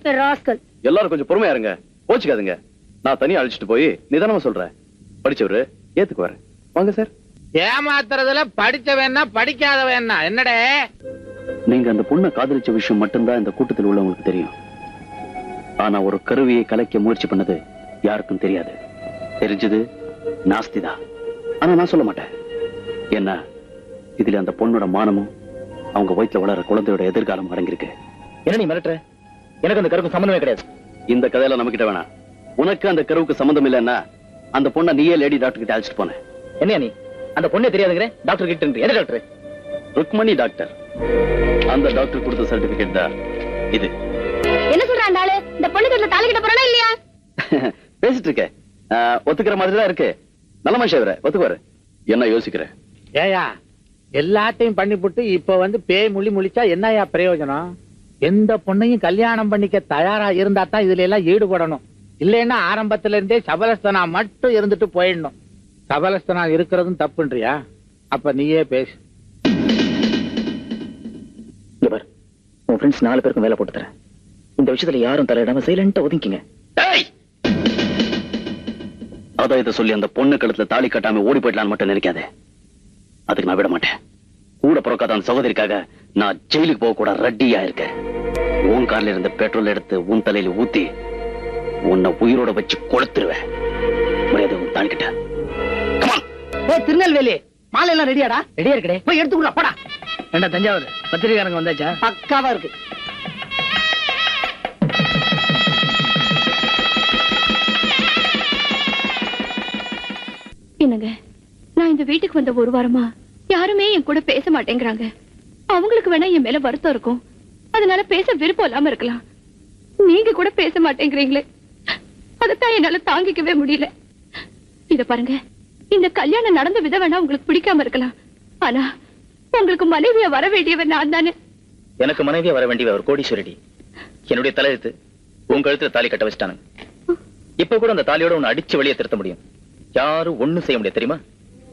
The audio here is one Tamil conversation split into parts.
ராஸ்கல் ராஸ்கல் எல்லாரும் கொஞ்சம் பொறுமையா இருங்க போச்சுக்காதுங்க நான் தனியா அழைச்சிட்டு போய் நிதானமா சொல்றேன் படிச்சவரு ஏத்துக்குவாரு வாங்க சார் ஏமாத்துறதுல படிச்சவன்னா படிக்காதவன்னா என்னடே நீங்க அந்த பொண்ணை காதலிச்ச விஷயம் மட்டும்தான் இந்த கூட்டத்தில் உள்ளவங்களுக்கு தெரியும் ஆனா ஒரு கருவியை கலைக்க முயற்சி பண்ணது யாருக்கும் தெரியாது தெரிஞ்சது நாஸ்திதா ஆனா நான் சொல்ல மாட்டேன் என்ன இதுல அந்த பொண்ணோட மானமும் அவங்க வயித்துல வளர குழந்தையோட எதிர்காலம் அடங்கியிருக்கு என்ன நீ மிரட்டுற எனக்கு அந்த கருப்பு சம்பந்தமே கிடையாது இந்த கதையில நம்ம கிட்ட வேணாம் உனக்கு அந்த கருவுக்கு சம்மந்தம் இல்லைன்னா அந்த பொண்ணை நீயே லேடி டாக்டர் கிட்ட அழைச்சிட்டு போனேன் என்னையா நீ அந்த பொண்ணே தெரியாதுங்கிற டாக்டர் கிட்ட இருந்து. என்ன டாக்டர் ருக்மணி டாக்டர் அந்த டாக்டர் கொடுத்த சர்டிபிகேட் தான் இது என்ன சொல்ற அந்த ஆளு இந்த பொண்ணு கட்டில தாலி கட்ட போறானா இல்லையா பேசிட்டு இருக்க ஆஹ், ஒத்துக்கிற மாதிரி தான் இருக்கு நல்ல மனுஷன் இவரு ஒத்துக்குவாரு என்ன யோசிக்கிற ஏயா எல்லாத்தையும் பண்ணிப்புட்டு இப்ப வந்து பேய் முழி முழிச்சா என்னயா பிரயோஜனம் எந்த பொண்ணையும் கல்யாணம் பண்ணிக்க தயாரா இருந்தா தான் இதுல எல்லாம் ஈடுபடணும் இல்லைன்னா ஆரம்பத்துல இருந்தே சபலஸ்தனா மட்டும் இருந்துட்டு போயிடணும் சபலஸ்தனா இருக்கிறதும் தப்புன்றியா அப்ப நீயே பேசு இங்க பாரு உன் ஃப்ரெண்ட்ஸ் நாலு பேருக்கும் வேலை போட்டு தரேன் இந்த விஷயத்துல யாரும் தலையிடாம சைலண்டா ஒதுங்கிங்க அதான் இதை சொல்லி அந்த பொண்ணு கழுத்துல தாலி கட்டாம ஓடி போயிடலான்னு மட்டும் நினைக்காதே அதுக்கு நான் விட மாட்டேன் கூட பிறக்காத அந்த சகோதரிக்காக நான் ஜெயிலுக்கு போக கூட ரெட்டியா இருக்கேன் உன் கார்ல இருந்த பெட்ரோல் எடுத்து உன் தலையில ஊத்தி உன்னை உயிரோட வச்சு கொளுத்துருவேன் மரியாதை உன் தாங்கிட்ட ஏய் திருநெல்வேலி மாலை எல்லாம் ரெடியாடா ரெடியா இருக்கடே போய் எடுத்துக்குள்ள போடா ஏண்டா தஞ்சாவூர் பத்திரிகாரங்க வந்தாச்சா பக்காவா இருக்கு என்னங்க நான் இந்த வீட்டுக்கு வந்த ஒரு வாரமா யாருமே என் கூட பேச மாட்டேங்கிறாங்க அவங்களுக்கு வேணா என் மேல வருத்தம் இருக்கும் அதனால பேச விருப்பம் இல்லாம இருக்கலாம் நீங்க கூட பேச மாட்டேங்கிறீங்களே அதத்தான் என்னால தாங்கிக்கவே முடியல இத பாருங்க இந்த கல்யாணம் நடந்த விதம் வேணா உங்களுக்கு பிடிக்காம இருக்கலாம் ஆனா உங்களுக்கு மனைவியா வர வேண்டியவன் நான் தானே எனக்கு மனைவியா வர வேண்டிய ஒரு கோடீஸ்வரடி என்னுடைய தலையெழுத்து உன் கழுத்துல தாலி கட்ட வச்சிட்டானுங்க இப்ப கூட அந்த தாலியோட உன்னை அடிச்சு வெளியே திருத்த முடியும் யாரும் ஒண்ணும் செய்ய முடியாது தெரியுமா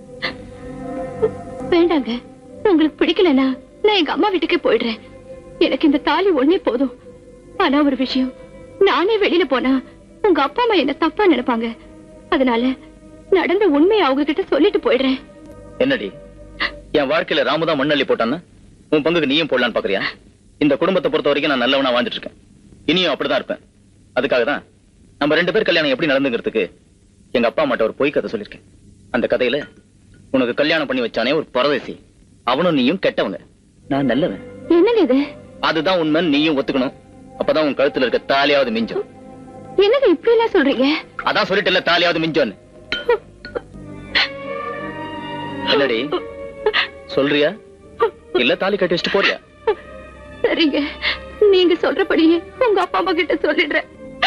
வேண்டாங்க உங்களுக்கு பிடிக்கலனா நான் எங்க அம்மா வீட்டுக்கே போயிடுறேன் எனக்கு இந்த தாலி ஒண்ணே போதும் ஆனா ஒரு விஷயம் நானே வெளியில போனா உங்க அப்பா அம்மா என்ன தப்பா நினைப்பாங்க அதனால நடந்த உண்மையை அவங்க கிட்ட சொல்லிட்டு போயிடுறேன் என்னடி என் வாழ்க்கையில ராமுதான் மண்ணள்ளி போட்டான்னா உன் பங்குக்கு நீயும் போடலான்னு பாக்குறியா இந்த குடும்பத்தை பொறுத்த வரைக்கும் நான் நல்லவனா வாழ்ந்துட்டு இருக்கேன் இனியும் அப்படிதான் இருப்பேன் அதுக்காக தான் நம்ம ரெண்டு பேர் கல்யாணம் எப்படி நடந்துங்கிறதுக்கு எங்க அப்பா அம்மாட்ட ஒரு பொய் கதை சொல்லிருக்கேன் அந்த கதையில உனக்கு கல்யாணம் பண்ணி வச்சானே ஒரு பரதேசி அவனும் நீயும் கெட்டவங்க நான் நல்லவன் என்னங்க இது அதுதான் உண்மை நீயும் ஒத்துக்கணும் அப்பதான் உன் கழுத்துல இருக்க தாலியாவது மிஞ்சும் என்னங்க இப்படி எல்லாம் சொல்றீங்க அதான் சொல்லிட்டு தாலியாவது மிஞ்சோன்னு என்னடி சொல்றியா இல்ல தாலி கட்டி வச்சுட்டு போறியா சரிங்க நீங்க சொல்றபடியே உங்க அப்பா அம்மா கிட்ட சொல்லிடுறேன்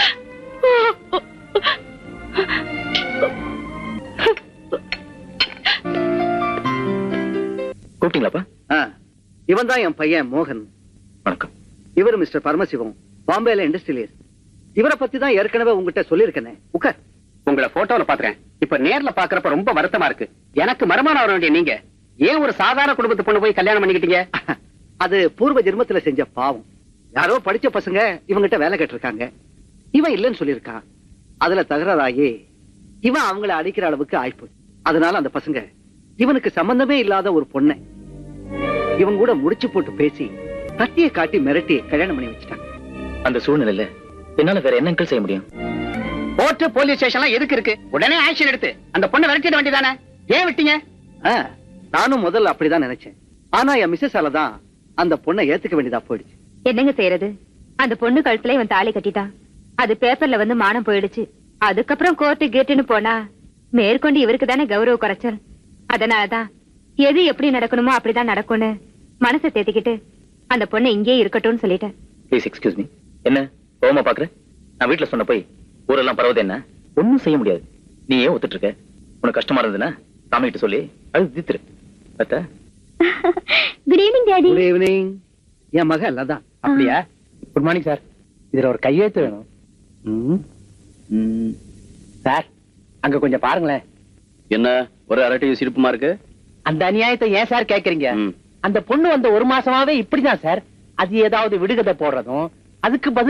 கூப்பிட்டீங்களாப்பா இவன் தான் என் பையன் மோகன் வணக்கம் இவர் மிஸ்டர் பரமசிவம் பாம்பேல இண்டஸ்ட்ரியலிஸ்ட் இவரை பத்தி தான் ஏற்கனவே உங்ககிட்ட சொல்லியிருக்கேனே உட்கார் உங்களை போட்டோல பாக்குறேன் இப்ப நேர்ல பாக்குறப்ப ரொம்ப வருத்தமா இருக்கு எனக்கு மருமானம் வர வேண்டிய நீங்க ஏன் ஒரு சாதாரண குடும்பத்து பொண்ணு போய் கல்யாணம் பண்ணிக்கிட்டீங்க அது பூர்வ ஜென்மத்துல செஞ்ச பாவம் யாரோ படிச்ச பசங்க இவங்கிட்ட வேலை கேட்டிருக்காங்க இவன் இல்லைன்னு சொல்லியிருக்கான் அதுல தகராறாகி இவன் அவங்கள அடிக்கிற அளவுக்கு ஆயிப்போச்சு அதனால அந்த பசங்க இவனுக்கு சம்பந்தமே இல்லாத ஒரு பொண்ணை இவன் கூட முடிச்சு போட்டு பேசி கத்திய காட்டி மிரட்டி கல்யாணம் பண்ணி வச்சுட்டாங்க அந்த சூழ்நிலையில என்னால வேற என்ன அங்கிள் செய்ய முடியும் கோர்ட் போலீஸ் ஸ்டேஷன்லாம் எதுக்கு இருக்கு உடனே ஆக்ஷன் எடுத்து அந்த பொண்ணை விரட்டிட வேண்டியதானே ஏன் விட்டீங்க ஆ, நானும் முதல்ல அப்படிதான் நினைச்சேன் ஆனா என் மிஸ்ஸஸ் தான் அந்த பொண்ணை ஏத்துக்க வேண்டியதா போயிடுச்சு என்னங்க செய்யறது அந்த பொண்ணு கழுத்துல இவன் தாலி கட்டிட்டான் அது பேப்பர்ல வந்து மானம் போயிடுச்சு அதுக்கப்புறம் கோர்ட்டு கேட்டுன்னு போனா மேற்கொண்டு இவருக்கு தானே கௌரவ குறைச்சல் அதனாலதான் எது எப்படி நடக்கணுமோ அப்படிதான் நடக்கும்னு மனசை தேத்திக்கிட்டு அந்த பொண்ணு இங்கே இருக்கட்டும்னு சொல்லிட்டேன் ப்ளீஸ் எக்ஸ்கியூஸ் மீ என்ன கோவமா பாக்குற நான் வீட்டுல சொன்ன போய் ஊரெல்லாம் பரவுது என்ன ஒண்ணும் செய்ய முடியாது நீ ஏன் ஒத்துட்டு இருக்க உனக்கு கஷ்டமா இருந்ததுன்னா சாமி கிட்ட சொல்லி அது தீத்துரு அத்தா good evening daddy good evening என் மகன் லதான் அப்படியா குட் மார்னிங் சார் இதுல ஒரு கையெழுத்து வேணும் சார் அங்க கொஞ்சம் பாருங்களேன் என்ன ஒரு அரட்டையும் சிரிப்புமா இருக்கு அந்த அநியாயத்தை ஏன் சார் கேக்குறீங்க ம். அந்த பொண்ணு வந்த ஒரு மாசமாவே இப்படிதான் சார் அது ஏதாவது விடுகதை போடுறதும் அதுக்கு பதில்